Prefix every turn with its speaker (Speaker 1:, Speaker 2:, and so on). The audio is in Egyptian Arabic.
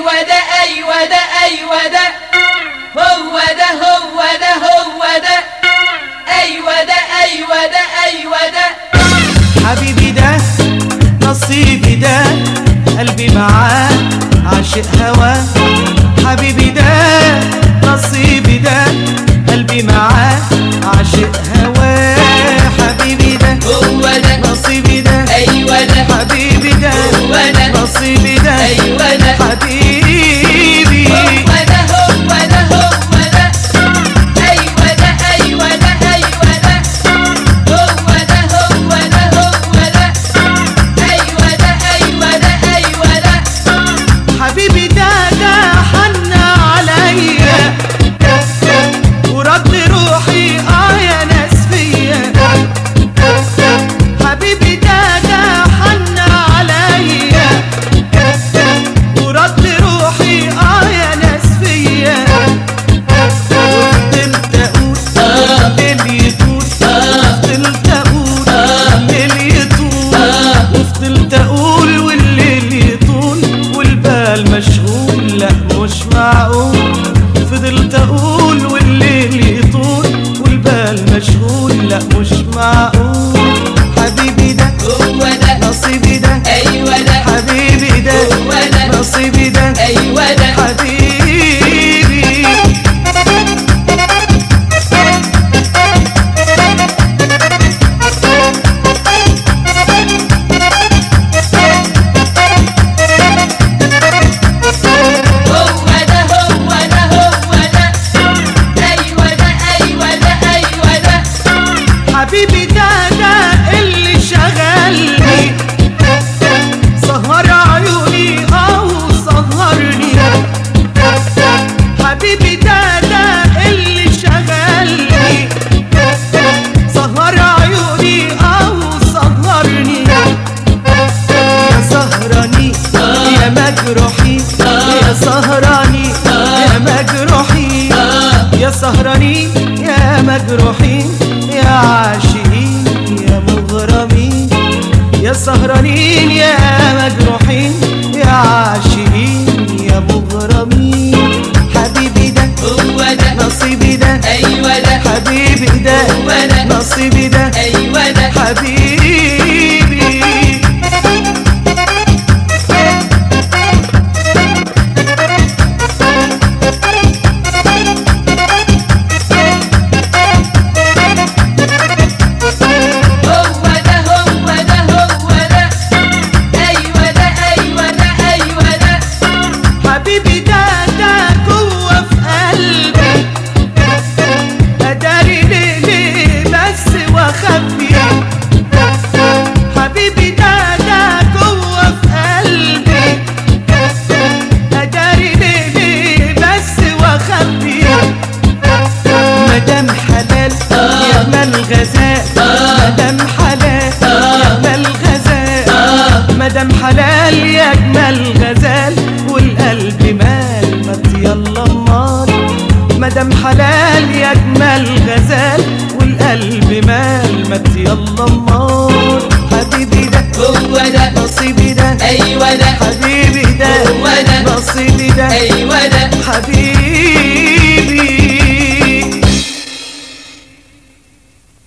Speaker 1: ايوه ده ايوه ده ايوه ده هو ده هو ده هو ده ايوه ده ايوه ده ايوه ده
Speaker 2: حبيبي ده نصيبي ده قلبي معاه عاشق هواه حبيبي ده نصيبي ده قلبي معاه عاشق هواه حبيبي ده
Speaker 1: هو ده
Speaker 2: نصيبي ده
Speaker 1: ايوه ده
Speaker 2: حبيبي ده
Speaker 1: هو ده
Speaker 2: نصيبي ده
Speaker 1: ايوه ده
Speaker 2: حبيبي
Speaker 1: هو ده هو ده هو ده ايوه ده ايوه ده ايوه ده هو ده هو ده هو ده ايوه ده ايوه ده ايوه ده
Speaker 2: حبيبي ده ده حن عليا ورد روحي اه يا ناس فيا حبيبي ده ده حن عليا ورد روحي اه يا ناس فيا وفضلت اقول اللي يطول وفضلت اقول اللي يطول وفضلت اقول والليل يطول والبال مشغول لا مش معقول فضلت اقول والليل يطول والبال مشغول لا مش معقول حبيبي ده
Speaker 1: هو ده
Speaker 2: نصيبي ده
Speaker 1: ايوه ده
Speaker 2: حبيبي ده
Speaker 1: هو ده
Speaker 2: نصيبي ده
Speaker 1: ايوه ده
Speaker 2: حبيبي
Speaker 1: هو ده هو ده هو ده ايوه ده ايوه ده ايوه ده
Speaker 2: حبيبي ده ده اللي شغلني سهر عيوني او سهرني حبيبي ده ده اللي شغلني سهر عيوني او سهرني يا سهراني يا مجروحي يا سهراني يا مجروحي يا سهرانين يا مجروحين يا عاشقين يا مغرمين يا سهرانين يا مجروحين يا عاشقين يا مغرمين حبيبي ده
Speaker 1: هو ده
Speaker 2: نصيبي ده
Speaker 1: ايوه ده
Speaker 2: حبيبي ده
Speaker 1: هو ده
Speaker 2: نصيبي ده
Speaker 1: ايوه ده
Speaker 2: حبيبي
Speaker 1: هو ده هو ده هو ده ايوه ده ايوه ده ايوه ده
Speaker 2: حبيبي ده ده جوه في قلبي اداري ليه ليه بس واخبي حبيبي ده ده جوه في قلبي اداري ليه ليه بس واخبي مدام حلال يا مال غزال مدام حلال يا مال غزال مدام حلال يا اجمل غزال والقلب مال ما يلا امال مدام حلال يا اجمل غزال والقلب مال ما يلا امال حبيبي ده
Speaker 1: هو ده
Speaker 2: نصيبي ده
Speaker 1: ايوه ده
Speaker 2: حبيبي ده
Speaker 1: هو ده
Speaker 2: نصيبي ده
Speaker 1: ايوه ده
Speaker 2: حبيبي